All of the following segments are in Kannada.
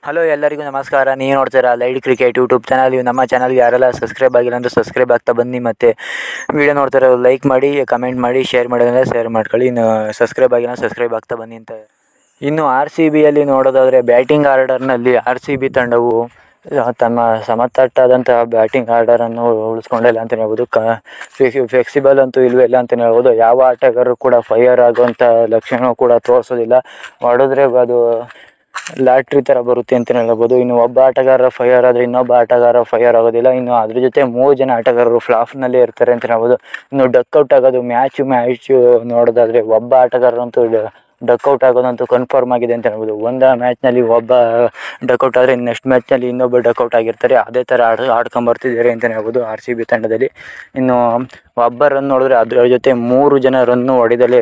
ಹಲೋ ಎಲ್ಲರಿಗೂ ನಮಸ್ಕಾರ ನೀವು ನೋಡ್ತೀರಾ ಲೈಡ್ ಕ್ರಿಕೆಟ್ ಯೂಟ್ಯೂಬ್ ಚಾನಲ್ ಇವು ನಮ್ಮ ಚಾನಲ್ಗೆ ಯಾರೆಲ್ಲ ಸಬ್ಸ್ಕ್ರೈಬ್ ಆಗಿಲ್ಲ ಅಂದರೆ ಸಬ್ಸ್ಕ್ರೈಬ್ ಆಗ್ತಾ ಬನ್ನಿ ಮತ್ತು ವೀಡಿಯೋ ನೋಡ್ತಾರೆ ಲೈಕ್ ಮಾಡಿ ಕಮೆಂಟ್ ಮಾಡಿ ಶೇರ್ ಮಾಡೋದಂದರೆ ಶೇರ್ ಮಾಡ್ಕೊಳ್ಳಿ ಇನ್ನು ಸಬ್ಸ್ಕ್ರೈಬ್ ಆಗಿಲ್ಲ ಸಬ್ಸ್ಕ್ರೈಬ್ ಆಗ್ತಾ ಬನ್ನಿ ಅಂತ ಇನ್ನು ಆರ್ ಸಿ ಬಿಯಲ್ಲಿ ನೋಡೋದಾದರೆ ಬ್ಯಾಟಿಂಗ್ ಆರ್ಡರ್ನಲ್ಲಿ ಆರ್ ಸಿ ಬಿ ತಂಡವು ಆ, ತಮ್ಮ ಸಮತಟ್ಟಾದಂತಹ ಬ್ಯಾಟಿಂಗ್ ಆರ್ಡರನ್ನು ಉಳಿಸ್ಕೊಂಡಿಲ್ಲ ಅಂತಲೇ ಹೇಳ್ಬೋದು ಕ ಫ್ಲೆಕ್ಸಿಬಲ್ ಅಂತೂ ಇಲ್ವೇ ಇಲ್ಲ ಅಂತಲೇ ಹೇಳ್ಬೋದು ಯಾವ ಆಟಗಾರರು ಕೂಡ ಫೈಯರ್ ಆಗುವಂಥ ಲಕ್ಷಣ ಕೂಡ ತೋರಿಸೋದಿಲ್ಲ ಹೊಡೆದ್ರೆ ಅದು ಲಾಟ್ರಿ ಥರ ಬರುತ್ತೆ ಅಂತಲೇ ಹೇಳ್ಬೋದು ಇನ್ನು ಒಬ್ಬ ಆಟಗಾರ ಫೈಯರ್ ಆದರೆ ಇನ್ನೊಬ್ಬ ಆಟಗಾರ ಫೈಯರ್ ಆಗೋದಿಲ್ಲ ಇನ್ನು ಅದ್ರ ಜೊತೆ ಮೂರು ಜನ ಆಟಗಾರರು ಫ್ಲಾಫ್ನಲ್ಲೇ ಇರ್ತಾರೆ ಅಂತ ಹೇಳ್ಬೋದು ಇನ್ನು ಡಕ್ಔಟ್ ಆಗೋದು ಮ್ಯಾಚು ಮ್ಯಾಚು ನೋಡೋದಾದರೆ ಒಬ್ಬ ಆಟಗಾರರಂತೂ ಡಕ್ಔಟ್ ಆಗೋದಂತೂ ಕನ್ಫರ್ಮ್ ಆಗಿದೆ ಅಂತ ಹೇಳ್ಬೋದು ಒಂದು ಮ್ಯಾಚ್ನಲ್ಲಿ ಒಬ್ಬ ಡಕ್ಔಟ್ ಆದರೆ ನೆಕ್ಸ್ಟ್ ಮ್ಯಾಚ್ನಲ್ಲಿ ಇನ್ನೊಬ್ಬ ಡಕ್ಔಟ್ ಆಗಿರ್ತಾರೆ ಅದೇ ಥರ ಆಡ್ ಆಡ್ಕೊಂಬರ್ತಿದ್ದಾರೆ ಅಂತಲೇ ಹೇಳ್ಬೋದು ಆರ್ ಸಿ ಬಿ ತಂಡದಲ್ಲಿ ಇನ್ನು ಒಬ್ಬ ರನ್ ನೋಡಿದ್ರೆ ಅದ್ರ ಜೊತೆ ಮೂರು ಜನ ರನ್ನು ಹೊಡೆದಲೇ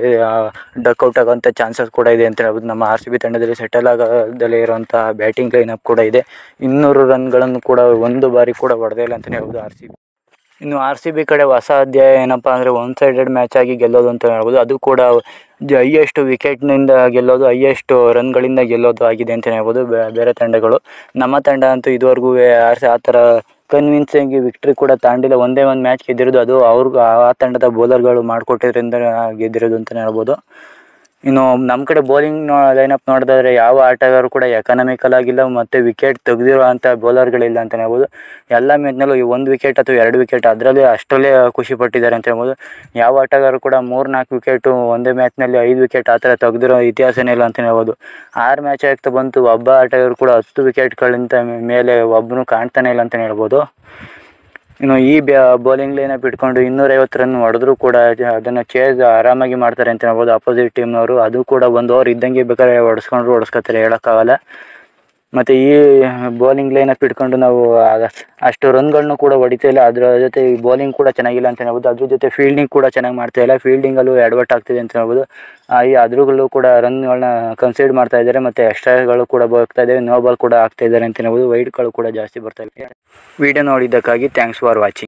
ಡಕ್ಔಟ್ ಆಗೋಂಥ ಚಾನ್ಸಸ್ ಕೂಡ ಇದೆ ಅಂತ ಹೇಳ್ಬೋದು ನಮ್ಮ ಆರ್ ಸಿ ಬಿ ತಂಡದಲ್ಲಿ ಸೆಟಲ್ ಆಗೋದಲ್ಲೇ ಇರುವಂಥ ಬ್ಯಾಟಿಂಗ್ ಲೈನಪ್ ಕೂಡ ಇದೆ ಇನ್ನೂರು ರನ್ಗಳನ್ನು ಕೂಡ ಒಂದು ಬಾರಿ ಕೂಡ ಹೊಡೆದೇ ಇಲ್ಲ ಅಂತಲೇ ಹೇಳ್ಬೋದು ಆರ್ ಸಿ ಬಿ ಇನ್ನು ಆರ್ ಸಿ ಬಿ ಕಡೆ ಹೊಸ ಅಧ್ಯಾಯ ಏನಪ್ಪ ಅಂದರೆ ಒನ್ ಸೈಡೆಡ್ ಮ್ಯಾಚ್ ಆಗಿ ಗೆಲ್ಲೋದು ಅಂತ ಹೇಳ್ಬೋದು ಅದು ಕೂಡ ಹೈಯೆಸ್ಟ್ ವಿಕೆಟ್ನಿಂದ ಗೆಲ್ಲೋದು ಹೈಯೆಸ್ಟ್ ರನ್ಗಳಿಂದ ಗೆಲ್ಲೋದು ಆಗಿದೆ ಅಂತಲೇ ಹೇಳ್ಬೋದು ಬೇ- ಬೇರೆ ತಂಡಗಳು ನಮ್ಮ ತಂಡ ಅಂತೂ ಇದುವರೆಗೂ ಆರ್ ಆ ಥರ ಕನ್ವಿನ್ಸಿಂಗ್ ವಿಕ್ಟ್ರಿ ಕೂಡ ತಾಂಡಿಲ್ಲ ಒಂದೇ ಒಂದು ಮ್ಯಾಚ್ ಗೆದ್ದಿರೋದು ಅದು ಅವ್ರಿಗೆ ಆ ತಂಡದ ಬೌಲರ್ಗಳು ಮಾಡಿಕೊಟ್ಟಿದ್ರಿಂದ ಗೆದ್ದಿರೋದು ಅಂತಲೇ ಹೇಳ್ಬೋದು ಇನ್ನು ನಮ್ಮ ಕಡೆ ಬೌಲಿಂಗ್ ನೋ ಲೈನಪ್ ನೋಡಿದ್ರೆ ಯಾವ ಆಟಗಾರರು ಕೂಡ ಎಕನಾಮಿಕಲ್ ಆಗಿಲ್ಲ ಮತ್ತು ವಿಕೆಟ್ ತೆಗೆದಿರೋ ಅಂಥ ಬೌಲರ್ಗಳಿಲ್ಲ ಅಂತಲೇ ಹೇಳ್ಬೋದು ಎಲ್ಲ ಮ್ಯಾಚ್ನಲ್ಲೂ ಈ ಒಂದು ವಿಕೆಟ್ ಅಥವಾ ಎರಡು ವಿಕೆಟ್ ಅದರಲ್ಲೇ ಅಷ್ಟರಲ್ಲೇ ಖುಷಿ ಪಟ್ಟಿದ್ದಾರೆ ಅಂತ ಹೇಳ್ಬೋದು ಯಾವ ಆಟಗಾರರು ಕೂಡ ಮೂರು ನಾಲ್ಕು ವಿಕೆಟು ಒಂದೇ ಮ್ಯಾಚ್ನಲ್ಲಿ ಐದು ವಿಕೆಟ್ ಆ ಥರ ತೆಗೆದಿರೋ ಇತಿಹಾಸನೇ ಇಲ್ಲ ಅಂತಲೇ ಹೇಳ್ಬೋದು ಆರು ಮ್ಯಾಚ್ ಆಗ್ತಾ ಬಂತು ಒಬ್ಬ ಆಟಗಾರರು ಕೂಡ ಹತ್ತು ವಿಕೆಟ್ಗಳಿಂದ ಮೇಲೆ ಒಬ್ಬನು ಕಾಣ್ತಾನೆ ಇಲ್ಲ ಅಂತಲೇ ಹೇಳ್ಬೋದು ಇನ್ನು ಈ ಬ್ಯಾ ಬೌಲಿಂಗ್ ಲೈನಪ್ ಇಟ್ಕೊಂಡು ಇನ್ನೂರೈವತ್ತು ರನ್ ಹೊಡೆದ್ರು ಕೂಡ ಅದ- ಅದನ್ನು ಚೇಸ್ ಆರಾಮಾಗಿ ಮಾಡ್ತಾರೆ ಅಂತ ಹೇಳ್ಬೋದು ಅಪೋಸಿಟ್ ಟೀಮ್ನವರು ಅದು ಕೂಡ ಒಂದು ಓವರ್ ಇದ್ದಂಗೆ ಬೇಕಾದ್ರೆ ಹೊಡೆಸ್ಕೊಂಡ್ರು ಹೊಡೆಸ್ಕೊತಾರೆ ಹೇಳೋಕ್ಕಾಗಲ್ಲ ಮತ್ತು ಈ ಬೌಲಿಂಗ್ ಲೈನಪ್ ಇಟ್ಕೊಂಡು ನಾವು ಆಗ- ಅಷ್ಟು ರನ್ಗಳನ್ನು ಕೂಡ ಹೊಡಿತಾ ಇಲ್ಲ ಅದರ ಜೊತೆ ಈ ಬೌಲಿಂಗ್ ಕೂಡ ಚೆನ್ನಾಗಿಲ್ಲ ಅಂತ ಹೇಳ್ಬೋದು ಅದ್ರ ಜೊತೆ ಫೀಲ್ಡಿಂಗ್ ಕೂಡ ಚೆನ್ನಾಗಿ ಮಾಡ್ತಾ ಇಲ್ಲ ಫೀಲ್ಡಿಂಗಲ್ಲೂ ಎಡವಟ್ ಆಗ್ತಿದೆ ಅಂತ ಹೇಳ್ಬೋದು ಆ, ಈ ಅದ್ರಲ್ಲೂ ಕೂಡ ರನ್ಗಳನ್ನ ಕನ್ಸಿಡರ್ ಮಾಡ್ತಾ ಇದ್ದಾರೆ ಮತ್ತು ಎಕ್ಸ್ಟ್ರಾಗಳು ಕೂಡ ಬರ್ತಾ ಇದ್ದಾವೆ ನೋ ಬಾಲ್ ಕೂಡ ಆಗ್ತಾ ಇದ್ದಾರೆ ಅಂತ ಹೇಳ್ಬೋದು ವೈಡ್ಗಳು ಕೂಡ ಜಾಸ್ತಿ ಬರ್ತಾ ಇದೆ ವಿಡಿಯೋ ನೋಡಿದ್ದಕ್ಕಾಗಿ ಥ್ಯಾಂಕ್ಸ್ ಫಾರ್ ವಾಚಿಂಗ್